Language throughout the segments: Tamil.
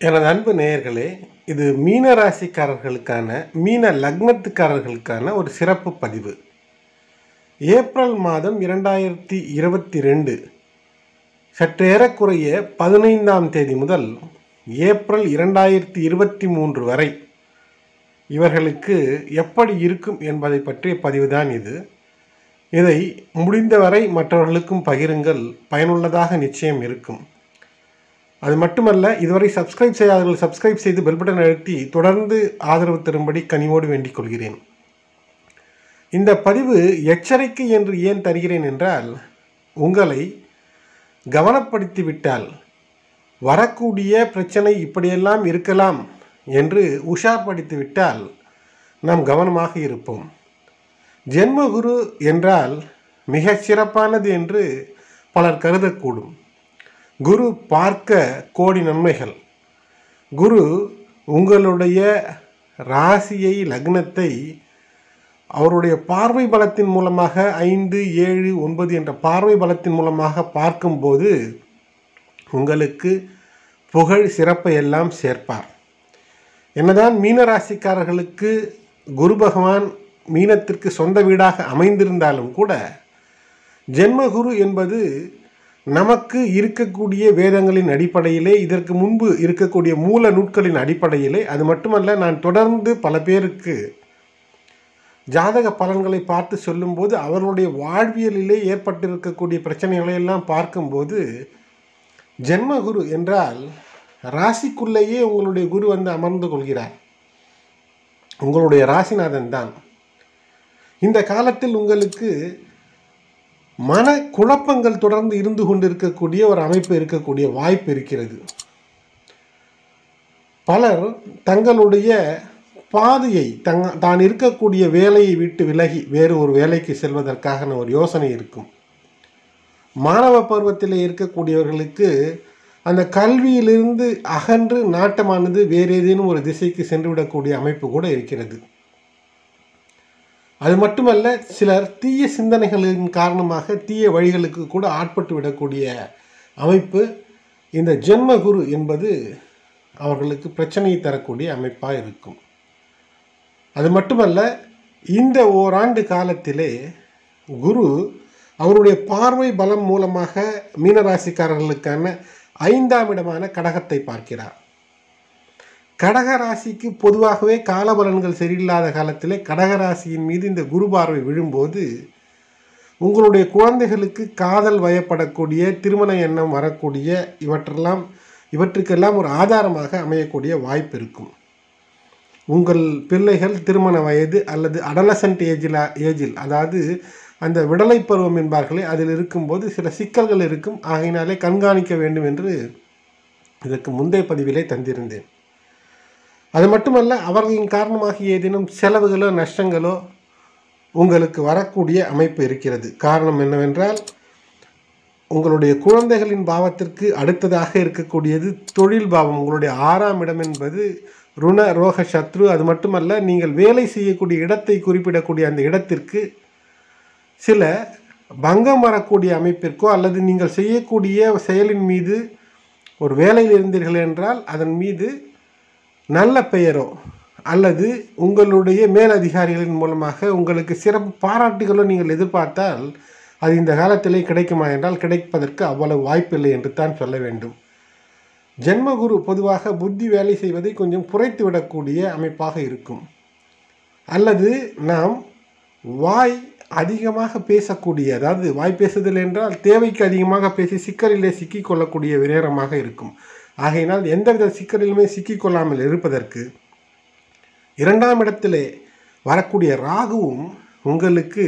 எனது அன்பு நேயர்களே இது மீன ராசிக்காரர்களுக்கான மீன லக்னத்துக்காரர்களுக்கான ஒரு சிறப்பு பதிவு ஏப்ரல் மாதம் இரண்டாயிரத்தி இருபத்தி ரெண்டு சற்றேறக்குறைய பதினைந்தாம் தேதி முதல் ஏப்ரல் இரண்டாயிரத்தி இருபத்தி மூன்று வரை இவர்களுக்கு எப்படி இருக்கும் என்பதை பற்றிய பதிவுதான் இது இதை முடிந்தவரை மற்றவர்களுக்கும் பகிருங்கள் பயனுள்ளதாக நிச்சயம் இருக்கும் அது மட்டுமல்ல இதுவரை சப்ஸ்கிரைப் செய்யாதவர்கள் சப்ஸ்கிரைப் செய்து பெல் பட்டன் அழுத்தி தொடர்ந்து ஆதரவு தரும்படி கனிவோடு வேண்டிக் கொள்கிறேன் இந்த பதிவு எச்சரிக்கை என்று ஏன் தருகிறேன் என்றால் உங்களை கவனப்படுத்தி விட்டால் வரக்கூடிய பிரச்சனை இப்படியெல்லாம் இருக்கலாம் என்று உஷார்படுத்தி விட்டால் நாம் கவனமாக இருப்போம் ஜென்மகுரு என்றால் மிகச் சிறப்பானது என்று பலர் கருதக்கூடும் குரு பார்க்க கோடி நன்மைகள் குரு உங்களுடைய ராசியை லக்னத்தை அவருடைய பார்வை பலத்தின் மூலமாக ஐந்து ஏழு ஒன்பது என்ற பார்வை பலத்தின் மூலமாக பார்க்கும்போது உங்களுக்கு புகழ் சிறப்பை எல்லாம் சேர்ப்பார் என்னதான் மீன ராசிக்காரர்களுக்கு குரு பகவான் மீனத்திற்கு சொந்த வீடாக அமைந்திருந்தாலும் கூட ஜென்மகுரு என்பது நமக்கு இருக்கக்கூடிய வேதங்களின் அடிப்படையிலே இதற்கு முன்பு இருக்கக்கூடிய மூல நூட்களின் அடிப்படையிலே அது மட்டுமல்ல நான் தொடர்ந்து பல பேருக்கு ஜாதக பலன்களை பார்த்து சொல்லும்போது அவர்களுடைய வாழ்வியலிலே ஏற்பட்டிருக்கக்கூடிய பிரச்சனைகளை எல்லாம் பார்க்கும்போது ஜென்மகுரு என்றால் ராசிக்குள்ளேயே உங்களுடைய குரு வந்து அமர்ந்து கொள்கிறார் உங்களுடைய ராசிநாதன் தான் இந்த காலத்தில் உங்களுக்கு மன குழப்பங்கள் தொடர்ந்து இருந்து கொண்டிருக்கக்கூடிய ஒரு அமைப்பு இருக்கக்கூடிய வாய்ப்பு இருக்கிறது பலர் தங்களுடைய பாதையை தங்க தான் இருக்கக்கூடிய வேலையை விட்டு விலகி வேறு ஒரு வேலைக்கு செல்வதற்கான ஒரு யோசனை இருக்கும் மாணவ பருவத்தில் இருக்கக்கூடியவர்களுக்கு அந்த கல்வியிலிருந்து அகன்று நாட்டமானது வேறு ஏதேனும் ஒரு திசைக்கு சென்றுவிடக்கூடிய அமைப்பு கூட இருக்கிறது அது மட்டுமல்ல சிலர் தீய சிந்தனைகளின் காரணமாக தீய வழிகளுக்கு கூட ஆட்பட்டு விடக்கூடிய அமைப்பு இந்த ஜென்மகுரு என்பது அவர்களுக்கு பிரச்சனையை தரக்கூடிய அமைப்பாக இருக்கும் அது மட்டுமல்ல இந்த ஓராண்டு காலத்திலே குரு அவருடைய பார்வை பலம் மூலமாக மீனராசிக்காரர்களுக்கான ஐந்தாம் இடமான கடகத்தை பார்க்கிறார் கடக ராசிக்கு பொதுவாகவே காலபலன்கள் சரியில்லாத காலத்திலே கடக ராசியின் மீது இந்த குரு பார்வை விழும்போது உங்களுடைய குழந்தைகளுக்கு காதல் வயப்படக்கூடிய திருமண எண்ணம் வரக்கூடிய இவற்றெல்லாம் இவற்றுக்கெல்லாம் ஒரு ஆதாரமாக அமையக்கூடிய வாய்ப்பு இருக்கும் உங்கள் பிள்ளைகள் திருமண வயது அல்லது அடலசன்ட் ஏஜில் ஏஜில் அதாவது அந்த விடலை பருவம் என்பார்களே அதில் இருக்கும்போது சில சிக்கல்கள் இருக்கும் ஆகையினாலே கண்காணிக்க வேண்டும் என்று இதற்கு முந்தைய பதிவிலே தந்திருந்தேன் அது மட்டுமல்ல அவர்களின் காரணமாக ஏதேனும் செலவுகளோ நஷ்டங்களோ உங்களுக்கு வரக்கூடிய அமைப்பு இருக்கிறது காரணம் என்னவென்றால் உங்களுடைய குழந்தைகளின் பாவத்திற்கு அடுத்ததாக இருக்கக்கூடியது தொழில் பாவம் உங்களுடைய ஆறாம் இடம் என்பது ருண ரோக சத்ரு அது மட்டுமல்ல நீங்கள் வேலை செய்யக்கூடிய இடத்தை குறிப்பிடக்கூடிய அந்த இடத்திற்கு சில பங்கம் வரக்கூடிய அமைப்பிற்கோ அல்லது நீங்கள் செய்யக்கூடிய செயலின் மீது ஒரு வேலையில் இருந்தீர்கள் என்றால் அதன் மீது நல்ல பெயரோ அல்லது உங்களுடைய மேலதிகாரிகளின் மூலமாக உங்களுக்கு சிறப்பு பாராட்டுகளோ நீங்கள் எதிர்பார்த்தால் அது இந்த காலத்திலே கிடைக்குமா என்றால் கிடைப்பதற்கு அவ்வளவு வாய்ப்பில்லை என்று தான் சொல்ல வேண்டும் ஜென்மகுரு பொதுவாக புத்தி வேலை செய்வதை கொஞ்சம் குறைத்து விடக்கூடிய அமைப்பாக இருக்கும் அல்லது நாம் வாய் அதிகமாக பேசக்கூடிய அதாவது வாய் பேசுதல் என்றால் தேவைக்கு அதிகமாக பேசி சிக்கலிலே சிக்கிக்கொள்ளக்கூடிய நேரமாக இருக்கும் ஆகையினால் எந்தவித சிக்கலிலுமே சிக்கிக்கொள்ளாமல் இருப்பதற்கு இரண்டாம் இடத்திலே வரக்கூடிய ராகுவும் உங்களுக்கு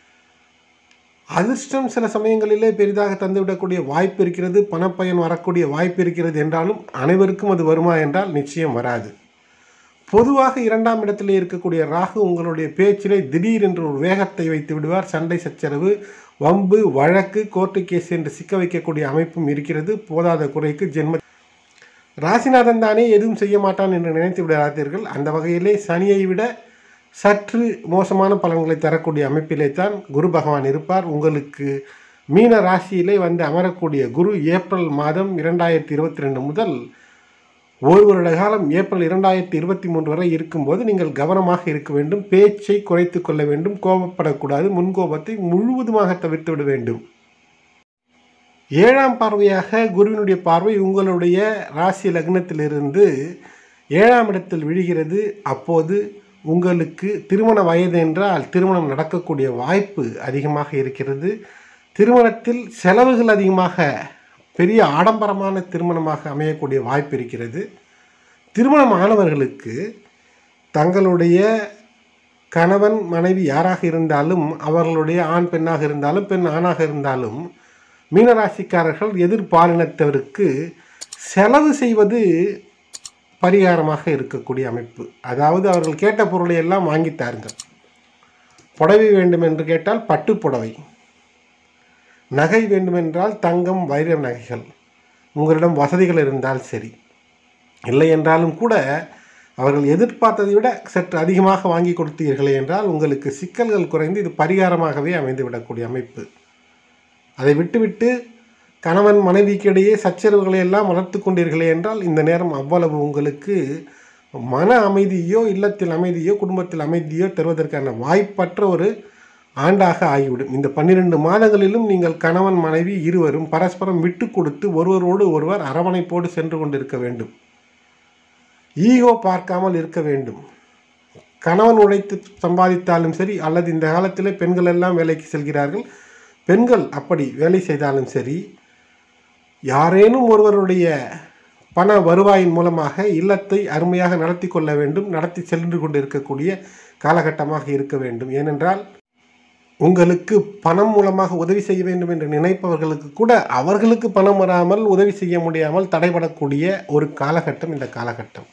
அதிர்ஷ்டம் சில சமயங்களிலே பெரிதாக தந்துவிடக்கூடிய வாய்ப்பு இருக்கிறது பணப்பயன் வரக்கூடிய வாய்ப்பு இருக்கிறது என்றாலும் அனைவருக்கும் அது வருமா என்றால் நிச்சயம் வராது பொதுவாக இரண்டாம் இடத்திலே இருக்கக்கூடிய ராகு உங்களுடைய பேச்சிலே திடீர் என்று ஒரு வேகத்தை வைத்து விடுவார் சண்டை சச்சரவு வம்பு வழக்கு கோர்ட்டு கேஸ் என்று சிக்க வைக்கக்கூடிய அமைப்பும் இருக்கிறது போதாத குறைக்கு ஜென்ம ராசிநாதன் தானே எதுவும் செய்ய மாட்டான் என்று நினைத்து விடாதீர்கள் அந்த வகையிலே சனியை விட சற்று மோசமான பலன்களை தரக்கூடிய அமைப்பிலே தான் குரு பகவான் இருப்பார் உங்களுக்கு மீன ராசியிலே வந்து அமரக்கூடிய குரு ஏப்ரல் மாதம் இரண்டாயிரத்தி இருபத்தி ரெண்டு முதல் ஒரு வருட காலம் ஏப்ரல் இரண்டாயிரத்தி இருபத்தி மூன்று வரை இருக்கும்போது நீங்கள் கவனமாக இருக்க வேண்டும் பேச்சை குறைத்து கொள்ள வேண்டும் கோபப்படக்கூடாது முன்கோபத்தை முழுவதுமாக தவிர்த்து விட வேண்டும் ஏழாம் பார்வையாக குருவினுடைய பார்வை உங்களுடைய ராசி லக்னத்திலிருந்து ஏழாம் இடத்தில் விழுகிறது அப்போது உங்களுக்கு திருமண வயது என்றால் திருமணம் நடக்கக்கூடிய வாய்ப்பு அதிகமாக இருக்கிறது திருமணத்தில் செலவுகள் அதிகமாக பெரிய ஆடம்பரமான திருமணமாக அமையக்கூடிய வாய்ப்பு இருக்கிறது திருமணம் ஆனவர்களுக்கு தங்களுடைய கணவன் மனைவி யாராக இருந்தாலும் அவர்களுடைய ஆண் பெண்ணாக இருந்தாலும் பெண் ஆணாக இருந்தாலும் மீனராசிக்காரர்கள் எதிர்பாலினத்தவருக்கு செலவு செய்வது பரிகாரமாக இருக்கக்கூடிய அமைப்பு அதாவது அவர்கள் கேட்ட பொருளை எல்லாம் வாங்கித்தாருங்கள் புடவை வேண்டும் என்று கேட்டால் பட்டு புடவை நகை வேண்டுமென்றால் தங்கம் வைர நகைகள் உங்களிடம் வசதிகள் இருந்தால் சரி இல்லை என்றாலும் கூட அவர்கள் எதிர்பார்த்ததை விட சற்று அதிகமாக வாங்கி கொடுத்தீர்களே என்றால் உங்களுக்கு சிக்கல்கள் குறைந்து இது பரிகாரமாகவே அமைந்துவிடக்கூடிய அமைப்பு அதை விட்டுவிட்டு கணவன் மனைவிக்கு இடையே சச்சரவுகளை எல்லாம் வளர்த்து கொண்டீர்களே என்றால் இந்த நேரம் அவ்வளவு உங்களுக்கு மன அமைதியோ இல்லத்தில் அமைதியோ குடும்பத்தில் அமைதியோ தருவதற்கான வாய்ப்பற்ற ஒரு ஆண்டாக ஆகிவிடும் இந்த பன்னிரெண்டு மாதங்களிலும் நீங்கள் கணவன் மனைவி இருவரும் பரஸ்பரம் விட்டு கொடுத்து ஒருவரோடு ஒருவர் அரவணைப்போடு சென்று கொண்டிருக்க வேண்டும் ஈகோ பார்க்காமல் இருக்க வேண்டும் கணவன் உழைத்து சம்பாதித்தாலும் சரி அல்லது இந்த காலத்திலே பெண்கள் எல்லாம் வேலைக்கு செல்கிறார்கள் பெண்கள் அப்படி வேலை செய்தாலும் சரி யாரேனும் ஒருவருடைய பண வருவாயின் மூலமாக இல்லத்தை அருமையாக நடத்தி கொள்ள வேண்டும் நடத்தி சென்று கொண்டிருக்கக்கூடிய காலகட்டமாக இருக்க வேண்டும் ஏனென்றால் உங்களுக்கு பணம் மூலமாக உதவி செய்ய வேண்டும் என்று நினைப்பவர்களுக்கு கூட அவர்களுக்கு பணம் வராமல் உதவி செய்ய முடியாமல் தடைபடக்கூடிய ஒரு காலகட்டம் இந்த காலகட்டம்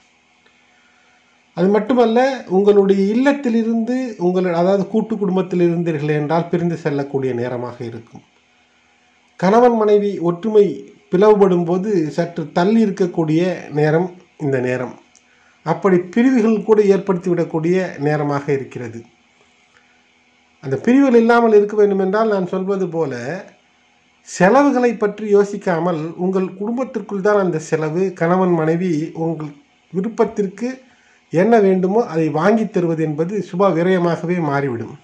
அது மட்டுமல்ல உங்களுடைய இல்லத்திலிருந்து உங்கள் அதாவது கூட்டு குடும்பத்தில் இருந்தீர்கள் என்றால் பிரிந்து செல்லக்கூடிய நேரமாக இருக்கும் கணவன் மனைவி ஒற்றுமை பிளவுபடும் போது சற்று தள்ளி இருக்கக்கூடிய நேரம் இந்த நேரம் அப்படி பிரிவுகள் கூட ஏற்படுத்திவிடக்கூடிய நேரமாக இருக்கிறது அந்த பிரிவுகள் இல்லாமல் இருக்க வேண்டும் என்றால் நான் சொல்வது போல செலவுகளை பற்றி யோசிக்காமல் உங்கள் குடும்பத்திற்குள் தான் அந்த செலவு கணவன் மனைவி உங்கள் விருப்பத்திற்கு என்ன வேண்டுமோ அதை வாங்கி தருவது என்பது சுப விரயமாகவே மாறிவிடும்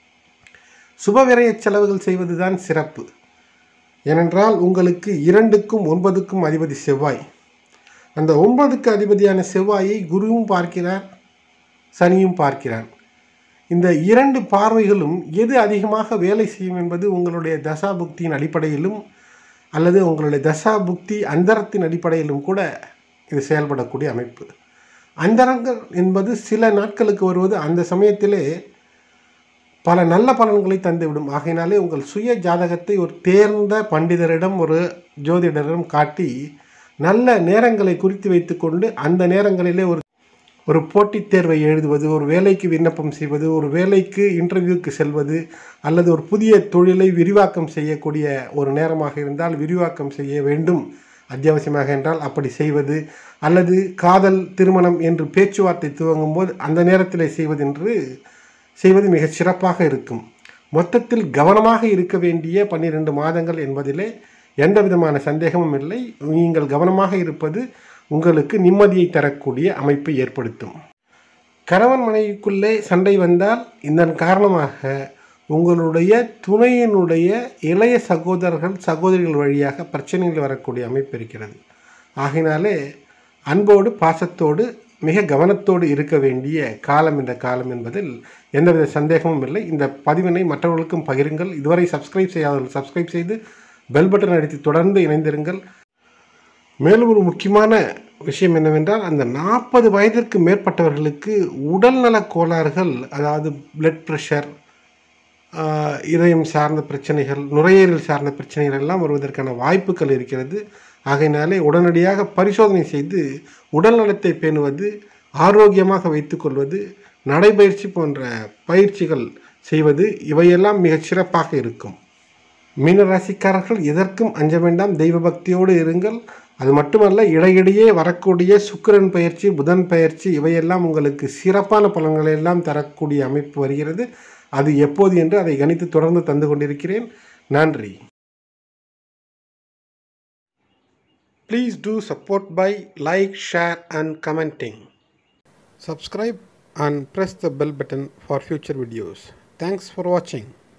சுப விரய செலவுகள் செய்வதுதான் சிறப்பு ஏனென்றால் உங்களுக்கு இரண்டுக்கும் ஒன்பதுக்கும் அதிபதி செவ்வாய் அந்த ஒன்பதுக்கு அதிபதியான செவ்வாயை குருவும் பார்க்கிறார் சனியும் பார்க்கிறார் இந்த இரண்டு பார்வைகளும் எது அதிகமாக வேலை செய்யும் என்பது உங்களுடைய தசா புக்தியின் அடிப்படையிலும் அல்லது உங்களுடைய தசா புக்தி அந்தரத்தின் அடிப்படையிலும் கூட இது செயல்படக்கூடிய அமைப்பு அந்தரங்கள் என்பது சில நாட்களுக்கு வருவது அந்த சமயத்திலே பல நல்ல பலன்களை தந்துவிடும் ஆகையினாலே உங்கள் சுய ஜாதகத்தை ஒரு தேர்ந்த பண்டிதரிடம் ஒரு ஜோதிடரிடம் காட்டி நல்ல நேரங்களை குறித்து வைத்துக்கொண்டு அந்த நேரங்களிலே ஒரு ஒரு போட்டித் தேர்வை எழுதுவது ஒரு வேலைக்கு விண்ணப்பம் செய்வது ஒரு வேலைக்கு இன்டர்வியூக்கு செல்வது அல்லது ஒரு புதிய தொழிலை விரிவாக்கம் செய்யக்கூடிய ஒரு நேரமாக இருந்தால் விரிவாக்கம் செய்ய வேண்டும் அத்தியாவசியமாக என்றால் அப்படி செய்வது அல்லது காதல் திருமணம் என்று பேச்சுவார்த்தை துவங்கும் போது அந்த நேரத்தில் செய்வது என்று செய்வது மிகச் சிறப்பாக இருக்கும் மொத்தத்தில் கவனமாக இருக்க வேண்டிய பன்னிரெண்டு மாதங்கள் என்பதிலே எந்த விதமான சந்தேகமும் இல்லை நீங்கள் கவனமாக இருப்பது உங்களுக்கு நிம்மதியை தரக்கூடிய அமைப்பை ஏற்படுத்தும் கணவன் மனைவிக்குள்ளே சண்டை வந்தால் இதன் காரணமாக உங்களுடைய துணையினுடைய இளைய சகோதரர்கள் சகோதரிகள் வழியாக பிரச்சனைகள் வரக்கூடிய அமைப்பு இருக்கிறது ஆகையினாலே அன்போடு பாசத்தோடு மிக கவனத்தோடு இருக்க வேண்டிய காலம் இந்த காலம் என்பதில் எந்தவித சந்தேகமும் இல்லை இந்த பதிவினை மற்றவர்களுக்கும் பகிருங்கள் இதுவரை சப்ஸ்கிரைப் செய்யாதவர்கள் சப்ஸ்கிரைப் செய்து பெல் பட்டன் அடித்து தொடர்ந்து இணைந்திருங்கள் மேலும் ஒரு முக்கியமான விஷயம் என்னவென்றால் அந்த நாற்பது வயதிற்கு மேற்பட்டவர்களுக்கு உடல்நலக் கோளாறுகள் அதாவது பிளட் ப்ரெஷர் இதயம் சார்ந்த பிரச்சனைகள் நுரையீரல் சார்ந்த பிரச்சனைகள் எல்லாம் வருவதற்கான வாய்ப்புகள் இருக்கிறது ஆகையினாலே உடனடியாக பரிசோதனை செய்து உடல் நலத்தை பேணுவது ஆரோக்கியமாக வைத்துக்கொள்வது நடைபயிற்சி போன்ற பயிற்சிகள் செய்வது இவையெல்லாம் மிகச் சிறப்பாக இருக்கும் மீனராசிக்காரர்கள் எதற்கும் அஞ்ச வேண்டாம் தெய்வ பக்தியோடு இருங்கள் அது மட்டுமல்ல இடையிடையே வரக்கூடிய சுக்கிரன் பயிற்சி புதன் பயிற்சி இவையெல்லாம் உங்களுக்கு சிறப்பான பலன்களை எல்லாம் தரக்கூடிய அமைப்பு வருகிறது அது எப்போது என்று அதை கணித்து தொடர்ந்து தந்து கொண்டிருக்கிறேன் நன்றி Please do support by like, share, and commenting. Subscribe and press the bell button for future videos. Thanks for watching.